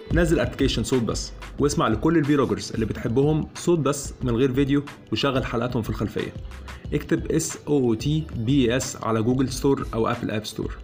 نزل ابلكيشن صوت بس واسمع لكل الفيلوجرز اللي بتحبهم صوت بس من غير فيديو وشغل حلقاتهم في الخلفيه اكتب اس او تي بي اس على جوجل ستور او ابل اب ستور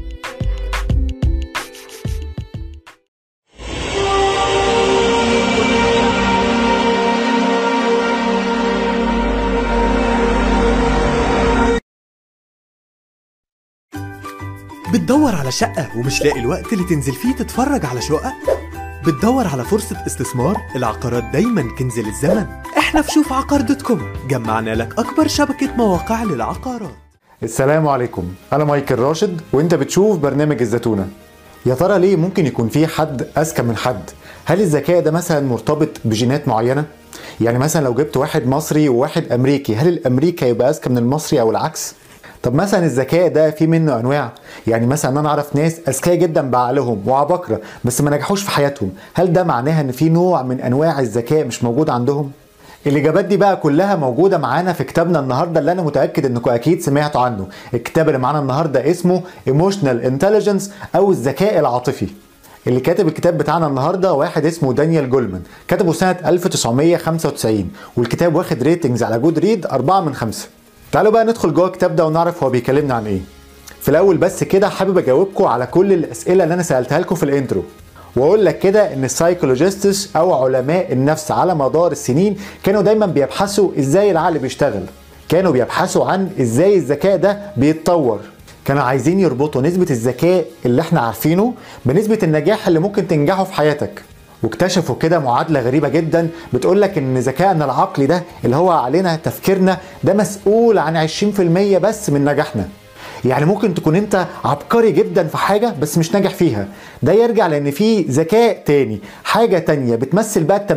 بتدور على شقة ومش لاقي الوقت اللي تنزل فيه تتفرج على شقق؟ بتدور على فرصة استثمار؟ العقارات دايما كنز للزمن احنا في شوف عقار دوت كوم جمعنا لك أكبر شبكة مواقع للعقارات السلام عليكم انا مايكل راشد وانت بتشوف برنامج الزتونه يا ترى ليه ممكن يكون في حد اذكى من حد هل الذكاء ده مثلا مرتبط بجينات معينه يعني مثلا لو جبت واحد مصري وواحد امريكي هل الامريكي هيبقى اذكى من المصري او العكس طب مثلا الذكاء ده في منه انواع يعني مثلا انا اعرف ناس اذكياء جدا بعقلهم وعباقره بس ما نجحوش في حياتهم هل ده معناها ان في نوع من انواع الذكاء مش موجود عندهم الاجابات دي بقى كلها موجوده معانا في كتابنا النهارده اللي انا متاكد انكم اكيد سمعتوا عنه الكتاب اللي معانا النهارده اسمه ايموشنال انتليجنس او الذكاء العاطفي اللي كاتب الكتاب بتاعنا النهارده واحد اسمه دانيال جولمان كتبه سنه 1995 والكتاب واخد ريتنجز على جود ريد 4 من 5 تعالوا بقى ندخل جوه الكتاب ده ونعرف هو بيكلمنا عن ايه في الاول بس كده حابب اجاوبكم على كل الاسئله اللي انا سالتها لكم في الانترو واقول لك كده ان السايكولوجيستس او علماء النفس على مدار السنين كانوا دايما بيبحثوا ازاي العقل بيشتغل كانوا بيبحثوا عن ازاي الذكاء ده بيتطور كانوا عايزين يربطوا نسبة الذكاء اللي احنا عارفينه بنسبة النجاح اللي ممكن تنجحه في حياتك واكتشفوا كده معادلة غريبة جدا بتقول لك ان ذكائنا العقلي ده اللي هو علينا تفكيرنا ده مسؤول عن 20% بس من نجاحنا يعني ممكن تكون انت عبقري جدا في حاجة بس مش ناجح فيها ده يرجع لان في ذكاء تاني حاجة تانية بتمثل بقى 80%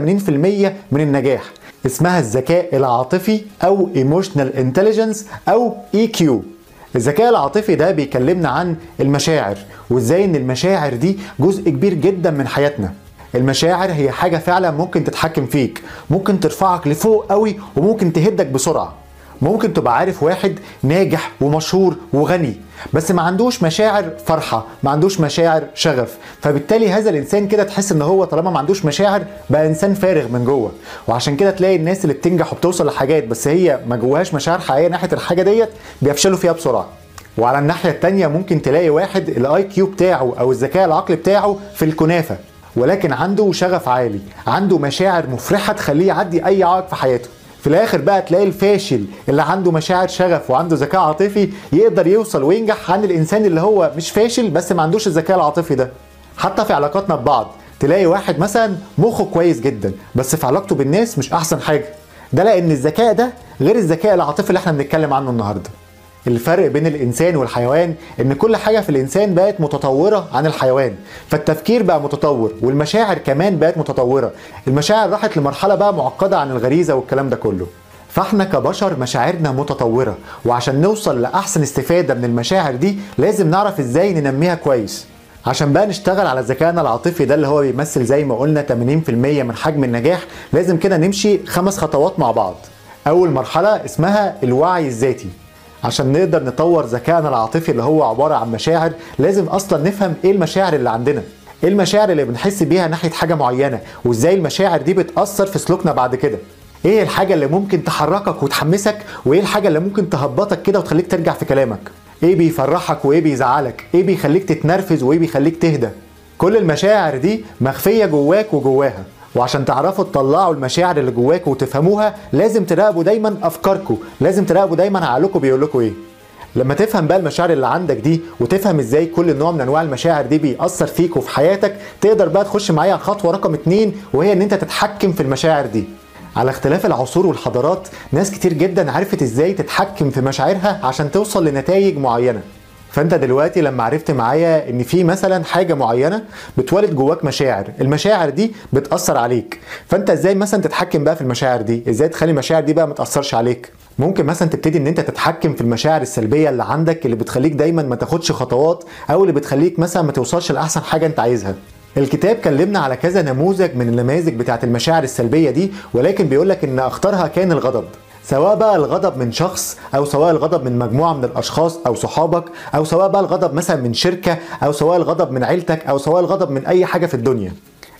من النجاح اسمها الذكاء العاطفي او ايموشنال انتليجنس او اي كيو الذكاء العاطفي ده بيكلمنا عن المشاعر وازاي ان المشاعر دي جزء كبير جدا من حياتنا المشاعر هي حاجة فعلا ممكن تتحكم فيك ممكن ترفعك لفوق قوي وممكن تهدك بسرعة ممكن تبقى عارف واحد ناجح ومشهور وغني بس ما عندوش مشاعر فرحة ما عندوش مشاعر شغف فبالتالي هذا الانسان كده تحس ان هو طالما ما عندوش مشاعر بقى انسان فارغ من جوه وعشان كده تلاقي الناس اللي بتنجح وبتوصل لحاجات بس هي ما جواهاش مشاعر حقيقية ناحية الحاجة ديت بيفشلوا فيها بسرعة وعلى الناحية التانية ممكن تلاقي واحد الاي كيو بتاعه او الذكاء العقلي بتاعه في الكنافة ولكن عنده شغف عالي عنده مشاعر مفرحة تخليه يعدي اي عائق في حياته في الاخر بقى تلاقي الفاشل اللي عنده مشاعر شغف وعنده ذكاء عاطفي يقدر يوصل وينجح عن الانسان اللي هو مش فاشل بس ما عندوش الذكاء العاطفي ده حتى في علاقاتنا ببعض تلاقي واحد مثلا مخه كويس جدا بس في علاقته بالناس مش احسن حاجه ده لان الذكاء ده غير الذكاء العاطفي اللي احنا بنتكلم عنه النهارده الفرق بين الانسان والحيوان ان كل حاجه في الانسان بقت متطوره عن الحيوان فالتفكير بقى متطور والمشاعر كمان بقت متطوره المشاعر راحت لمرحله بقى معقده عن الغريزه والكلام ده كله فاحنا كبشر مشاعرنا متطوره وعشان نوصل لاحسن استفاده من المشاعر دي لازم نعرف ازاي ننميها كويس عشان بقى نشتغل على ذكائنا العاطفي ده اللي هو بيمثل زي ما قلنا 80% من حجم النجاح لازم كده نمشي خمس خطوات مع بعض اول مرحله اسمها الوعي الذاتي عشان نقدر نطور ذكائنا العاطفي اللي هو عباره عن مشاعر لازم اصلا نفهم ايه المشاعر اللي عندنا ايه المشاعر اللي بنحس بيها ناحيه حاجه معينه وازاي المشاعر دي بتاثر في سلوكنا بعد كده ايه الحاجه اللي ممكن تحركك وتحمسك وايه الحاجه اللي ممكن تهبطك كده وتخليك ترجع في كلامك ايه بيفرحك وايه بيزعلك ايه بيخليك تتنرفز وايه بيخليك تهدى كل المشاعر دي مخفيه جواك وجواها وعشان تعرفوا تطلعوا المشاعر اللي جواكوا وتفهموها لازم تراقبوا دايما افكاركم لازم تراقبوا دايما عقلكم بيقول لكم ايه لما تفهم بقى المشاعر اللي عندك دي وتفهم ازاي كل نوع من انواع المشاعر دي بيأثر فيك وفي حياتك تقدر بقى تخش معايا على الخطوه رقم اتنين وهي ان انت تتحكم في المشاعر دي على اختلاف العصور والحضارات ناس كتير جدا عرفت ازاي تتحكم في مشاعرها عشان توصل لنتائج معينه فانت دلوقتي لما عرفت معايا ان في مثلا حاجه معينه بتولد جواك مشاعر المشاعر دي بتاثر عليك فانت ازاي مثلا تتحكم بقى في المشاعر دي ازاي تخلي المشاعر دي بقى ما تاثرش عليك ممكن مثلا تبتدي ان انت تتحكم في المشاعر السلبيه اللي عندك اللي بتخليك دايما ما تاخدش خطوات او اللي بتخليك مثلا ما توصلش لاحسن حاجه انت عايزها الكتاب كلمنا على كذا نموذج من النماذج بتاعت المشاعر السلبيه دي ولكن بيقول لك ان اخطرها كان الغضب سواء بقى الغضب من شخص او سواء الغضب من مجموعه من الاشخاص او صحابك او سواء بقى الغضب مثلا من شركه او سواء الغضب من عيلتك او سواء الغضب من اي حاجه في الدنيا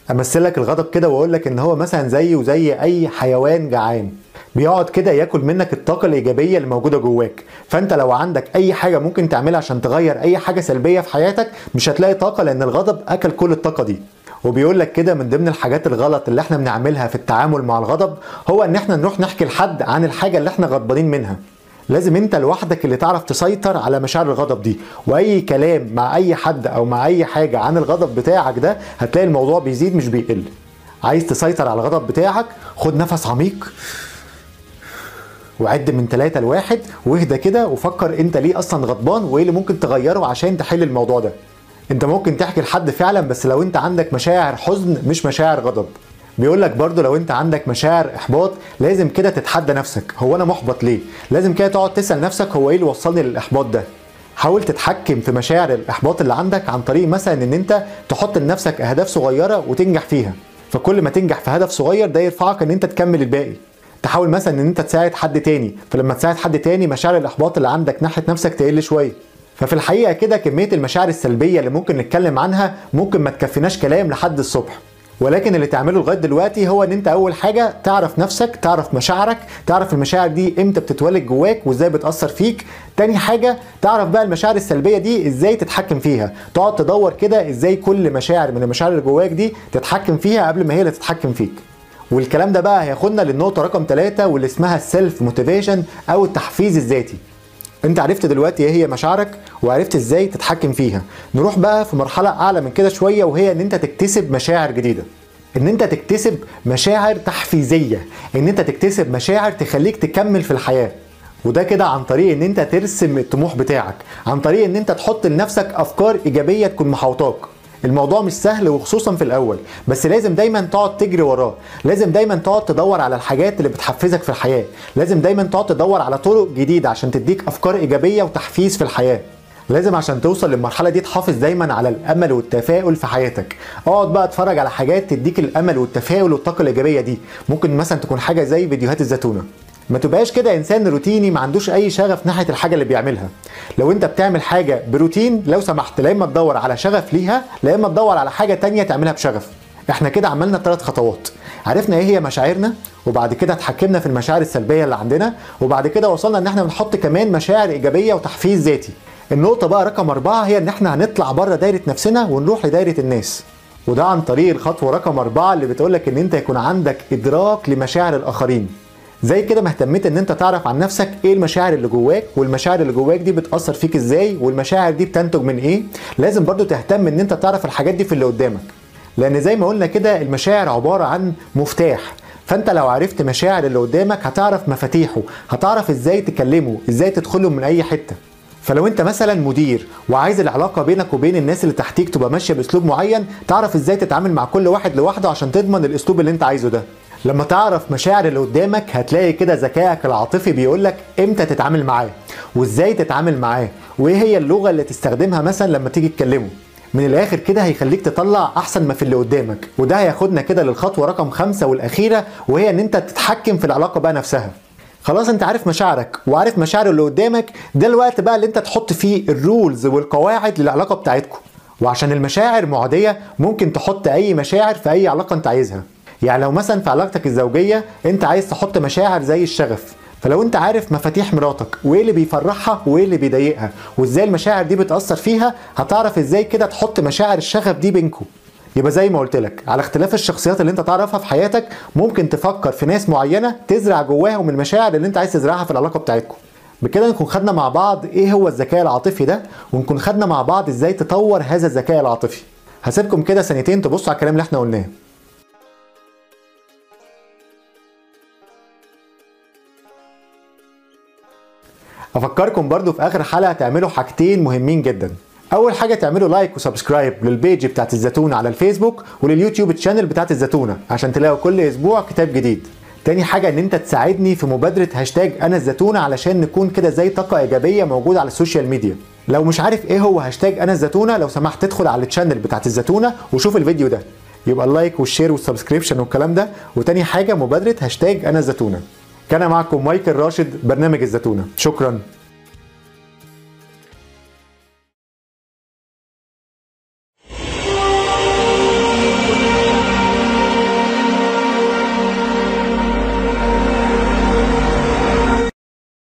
امثلك الغضب كده واقول لك ان هو مثلا زيه وزي اي حيوان جعان بيقعد كده ياكل منك الطاقه الايجابيه اللي موجوده جواك فانت لو عندك اي حاجه ممكن تعملها عشان تغير اي حاجه سلبيه في حياتك مش هتلاقي طاقه لان الغضب اكل كل الطاقه دي وبيقول لك كده من ضمن الحاجات الغلط اللي احنا بنعملها في التعامل مع الغضب هو ان احنا نروح نحكي لحد عن الحاجه اللي احنا غضبانين منها لازم انت لوحدك اللي تعرف تسيطر على مشاعر الغضب دي واي كلام مع اي حد او مع اي حاجه عن الغضب بتاعك ده هتلاقي الموضوع بيزيد مش بيقل عايز تسيطر على الغضب بتاعك خد نفس عميق وعد من ثلاثة لواحد واهدى كده وفكر انت ليه اصلا غضبان وايه اللي ممكن تغيره عشان تحل الموضوع ده انت ممكن تحكي لحد فعلا بس لو انت عندك مشاعر حزن مش مشاعر غضب بيقول لك برضو لو انت عندك مشاعر احباط لازم كده تتحدى نفسك هو انا محبط ليه لازم كده تقعد تسال نفسك هو ايه اللي وصلني للاحباط ده حاول تتحكم في مشاعر الاحباط اللي عندك عن طريق مثلا ان انت تحط لنفسك اهداف صغيره وتنجح فيها فكل ما تنجح في هدف صغير ده يرفعك ان انت تكمل الباقي تحاول مثلا ان انت تساعد حد تاني فلما تساعد حد تاني مشاعر الاحباط اللي عندك ناحيه نفسك تقل شويه ففي الحقيقه كده كميه المشاعر السلبيه اللي ممكن نتكلم عنها ممكن ما تكفيناش كلام لحد الصبح ولكن اللي تعمله لغايه دلوقتي هو ان انت اول حاجه تعرف نفسك تعرف مشاعرك تعرف المشاعر دي امتى بتتولد جواك وازاي بتاثر فيك تاني حاجه تعرف بقى المشاعر السلبيه دي ازاي تتحكم فيها تقعد تدور كده ازاي كل مشاعر من المشاعر اللي جواك دي تتحكم فيها قبل ما هي اللي تتحكم فيك والكلام ده بقى هياخدنا للنقطه رقم ثلاثة واللي اسمها السيلف موتيفيشن او التحفيز الذاتي انت عرفت دلوقتي ايه هي مشاعرك وعرفت ازاي تتحكم فيها نروح بقى في مرحله اعلى من كده شويه وهي ان انت تكتسب مشاعر جديده ان انت تكتسب مشاعر تحفيزيه ان انت تكتسب مشاعر تخليك تكمل في الحياه وده كده عن طريق ان انت ترسم الطموح بتاعك عن طريق ان انت تحط لنفسك افكار ايجابيه تكون محوطاك الموضوع مش سهل وخصوصا في الاول بس لازم دايما تقعد تجري وراه لازم دايما تقعد تدور على الحاجات اللي بتحفزك في الحياه لازم دايما تقعد تدور على طرق جديده عشان تديك افكار ايجابيه وتحفيز في الحياه لازم عشان توصل للمرحله دي تحافظ دايما على الامل والتفاؤل في حياتك اقعد بقى اتفرج على حاجات تديك الامل والتفاؤل والطاقه الايجابيه دي ممكن مثلا تكون حاجه زي فيديوهات الزتونه ما تبقاش كده انسان روتيني ما عندوش اي شغف ناحيه الحاجه اللي بيعملها لو انت بتعمل حاجه بروتين لو سمحت لا اما تدور على شغف ليها لا اما تدور على حاجه تانية تعملها بشغف احنا كده عملنا ثلاث خطوات عرفنا ايه هي مشاعرنا وبعد كده اتحكمنا في المشاعر السلبيه اللي عندنا وبعد كده وصلنا ان احنا بنحط كمان مشاعر ايجابيه وتحفيز ذاتي النقطه بقى رقم أربعة هي ان احنا هنطلع بره دايره نفسنا ونروح لدايره الناس وده عن طريق الخطوه رقم أربعة اللي بتقولك ان انت يكون عندك ادراك لمشاعر الاخرين زي كده ما اهتميت ان انت تعرف عن نفسك ايه المشاعر اللي جواك والمشاعر اللي جواك دي بتاثر فيك ازاي والمشاعر دي بتنتج من ايه لازم برضو تهتم ان انت تعرف الحاجات دي في اللي قدامك لان زي ما قلنا كده المشاعر عباره عن مفتاح فانت لو عرفت مشاعر اللي قدامك هتعرف مفاتيحه هتعرف ازاي تكلمه ازاي تدخله من اي حته فلو انت مثلا مدير وعايز العلاقه بينك وبين الناس اللي تحتيك تبقى ماشيه باسلوب معين تعرف ازاي تتعامل مع كل واحد لوحده عشان تضمن الاسلوب اللي انت عايزه ده لما تعرف مشاعر اللي قدامك هتلاقي كده ذكائك العاطفي بيقولك امتى تتعامل معاه وازاي تتعامل معاه وايه هي اللغه اللي تستخدمها مثلا لما تيجي تكلمه من الاخر كده هيخليك تطلع احسن ما في اللي قدامك وده هياخدنا كده للخطوه رقم خمسة والاخيره وهي ان انت تتحكم في العلاقه بقى نفسها خلاص انت عارف مشاعرك وعارف مشاعر اللي قدامك ده الوقت بقى اللي انت تحط فيه الرولز والقواعد للعلاقه بتاعتكم وعشان المشاعر معديه ممكن تحط اي مشاعر في اي علاقه انت عايزها يعني لو مثلا في علاقتك الزوجيه انت عايز تحط مشاعر زي الشغف فلو انت عارف مفاتيح مراتك وايه اللي بيفرحها وايه اللي بيضايقها وازاي المشاعر دي بتاثر فيها هتعرف ازاي كده تحط مشاعر الشغف دي بينكم يبقى زي ما قلت لك على اختلاف الشخصيات اللي انت تعرفها في حياتك ممكن تفكر في ناس معينه تزرع جواهم المشاعر اللي انت عايز تزرعها في العلاقه بتاعتكم بكده نكون خدنا مع بعض ايه هو الذكاء العاطفي ده ونكون خدنا مع بعض ازاي تطور هذا الذكاء العاطفي هسيبكم كده ثانيتين تبصوا على الكلام اللي احنا قلناه افكركم برضو في اخر حلقه تعملوا حاجتين مهمين جدا اول حاجه تعملوا لايك وسبسكرايب للبيج بتاعت الزتونه على الفيسبوك ولليوتيوب تشانل بتاعت الزتونه عشان تلاقوا كل اسبوع كتاب جديد تاني حاجة ان انت تساعدني في مبادرة هاشتاج انا الزتونة علشان نكون كده زي طاقة ايجابية موجودة على السوشيال ميديا لو مش عارف ايه هو هاشتاج انا الزتونة لو سمحت تدخل على التشانل بتاعت الزتونة وشوف الفيديو ده يبقى اللايك والشير والسبسكريبشن والكلام ده وتاني حاجة مبادرة هاشتاج انا الزتونة كان معكم مايكل راشد برنامج الزتونة شكرا